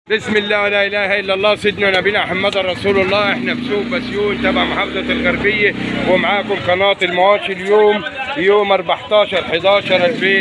بسم الله ولا اله الا الله سيدنا نبينا محمد رسول الله احنا في سوق بسيون تبع محافظه الغربيه ومعاكم قناه المواشي اليوم يوم 14 11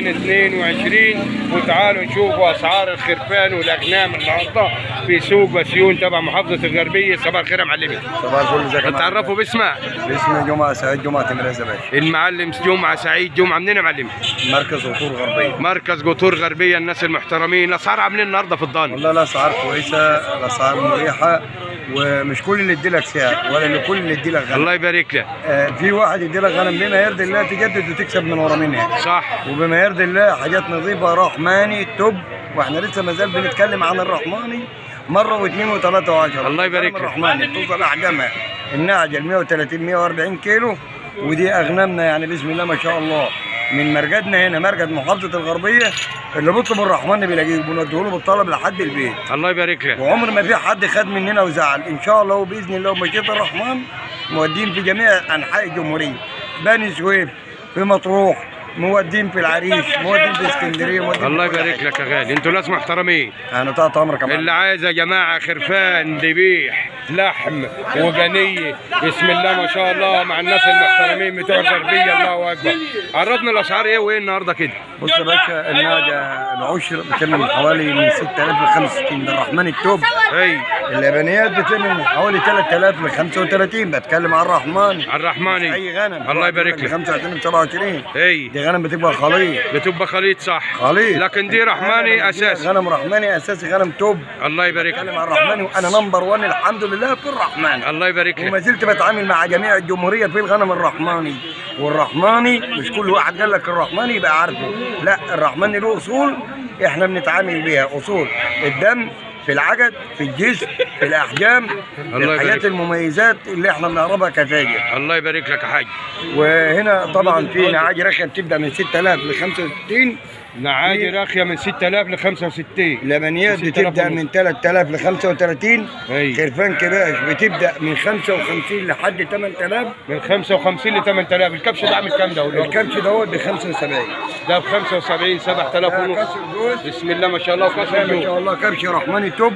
2022 وتعالوا نشوفوا اسعار الخرفان والاغنام النهارده في سوق بسيون تبع محافظه الغربيه صباح الخير يا معلمي صباح الفل ازيك يا معلم؟ تعرفوا باسمك اسمي جمعة سعيد جمعة تمريز يا باشا المعلم جمعه سعيد جمعه منين يا معلم مركز عطور غربية مركز قطور غربيه الناس المحترمين الاسعار عاملين النهارده في الضاني والله الاسعار كويسة الاسعار مريحة ومش كل اللي يدي لك سعر ولا اللي كل اللي يدي لك غنم الله يبارك لك آه في واحد يدي لك غنم بما يرضي الله تجدد وتكسب من ورا منها صح وبما يرضي الله حاجات نظيفة رحماني توب واحنا لسه ما زال بنتكلم عن الرحماني مرة واثنين وثلاثة وعشرة الله يبارك الغنم لك. الرحماني توصل احجامها النعجة ال 130 140 كيلو ودي اغنامنا يعني بسم الله ما شاء الله من مرجدنا هنا مرجد محافظة الغربية اللي بيطلب الرحمن بيلاقيه بنوديه له بالطلب لحد البيت الله يبارك لك وعمر ما في حد خد مننا وزعل ان شاء الله وباذن الله ومشيئه الرحمن مودين في جميع انحاء الجمهوريه بني سويف في مطروح مودين في العريش مودين في اسكندريه مودين في الله كل يبارك حتة. لك يا غالي انتوا ناس محترمين انا تحت امرك يا اللي معلم. عايز يا جماعه خرفان ذبيح لحم وجنيه بسم الله ما شاء الله مع الناس المحترمين بتوع الغربيه الله اكبر عرضنا الاسعار ايه وايه النهارده كده بص يا باشا الناجه العشر بتعمل من حوالي من 6000 ل 65 ده الرحمن التوب اي اللبنيات بتعمل من حوالي 3000 ل 35 بتكلم عن الرحمن على الرحماني اي غنم الله يبارك من لك 25 ل 27 اي دي غنم بتبقى خليط بتبقى خليط صح خليط لكن دي رحماني اساسي غنم رحماني اساسي غنم توب الله يبارك بتكلم لك عن الرحمن وانا نمبر 1 الحمد لله في الرحمن الله يبارك وما لك زلت بتعامل مع جميع الجمهوريه في الغنم الرحماني والرحماني مش كل واحد قال لك الرحماني يبقى عارفه لا الرحماني له اصول احنا بنتعامل بيها اصول الدم في العجد في الجسم في الاحجام الله يبارك. الحاجات المميزات اللي احنا بنعرفها كتاجر الله يبارك لك يا حاج وهنا طبعا في نعاج رخيه بتبدا من 6000 ل 65 نعاجي راخيه من 6000 ل 65 لبنيات 6000 بتبدا ونص. من 3000 ل 35 أي. خرفان كباش بتبدا من 55 لحد 8000 من 55 ل 8000 الكبش ده عامل كام ده ولا الكبش دوت ب 75 ده ب 75 7000 ونص كسر جوز بسم الله ما شاء الله وكسر ما اليوم شاء الله كبش رحماني توب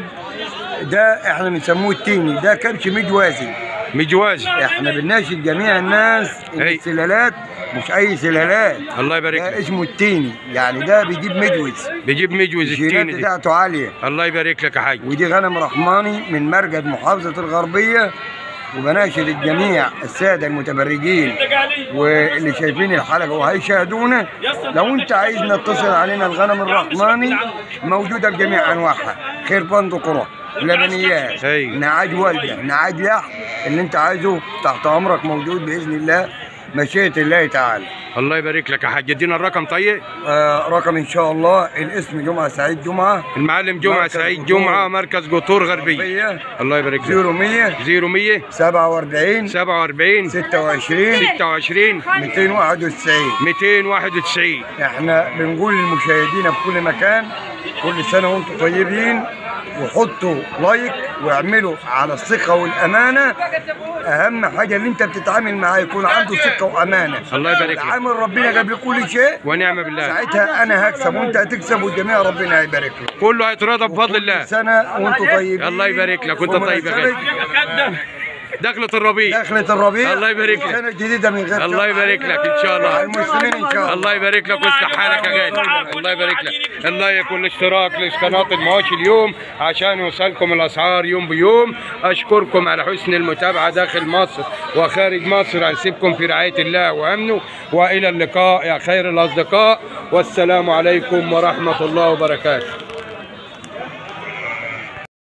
ده احنا بنسموه التيني ده كبش مجوازي مجواز احنا بنناشد جميع الناس إن أي. السلالات مش اي سلالات الله يبارك ده لك اسمه التيني يعني ده بيجيب مجوز بيجيب مجوز الجينات التين دي بتاعته عاليه الله يبارك لك يا حاج ودي غنم رحماني من مرجد محافظة الغربية وبناشد الجميع السادة المتبرجين واللي شايفين الحلقة وهيشاهدونا لو انت عايزنا اتصل علينا الغنم الرحماني موجودة بجميع انواعها خير فندق قرى لبنيات أي. نعاج والدة نعاج لحم اللي انت عايزه تحت امرك موجود باذن الله مشيئة الله تعالى الله يبارك لك يا حاج ادينا الرقم طيب آه رقم ان شاء الله الاسم جمعة سعيد جمعة المعلم جمعه مركز سعيد قطور. جمعه مركز قطور غربيه غربية الله يبارك لك 0100 0100 47 47 26 26 291 291 احنا بنقول للمشاهدين في كل مكان كل سنه وانتم طيبين وحطوا لايك واعملوا على الثقه والامانه اهم حاجه اللي انت بتتعامل معاه يكون عنده ثقه وامانه الله يبارك لك عامل ربنا قبل كل شيء ونعم بالله ساعتها انا هكسب وانت هتكسب والجميع ربنا هيبارك له كله هيترضى بفضل الله سنه وانتم طيبين الله يبارك لك وانت طيب يا غالي دخلة الربيع دخلة الربيع الله يبارك لك. سنه جديده من غير الله يبارك لك ان شاء الله المسلمين ان شاء الله الله يبارك لك ويصلح حالك يا غالي الله يبارك لك الله يكون الاشتراك لقناه المواشي اليوم عشان يوصلكم الاسعار يوم بيوم اشكركم على حسن المتابعه داخل مصر وخارج مصر هنسيبكم في رعايه الله وامنه والى اللقاء يا خير الاصدقاء والسلام عليكم ورحمه الله وبركاته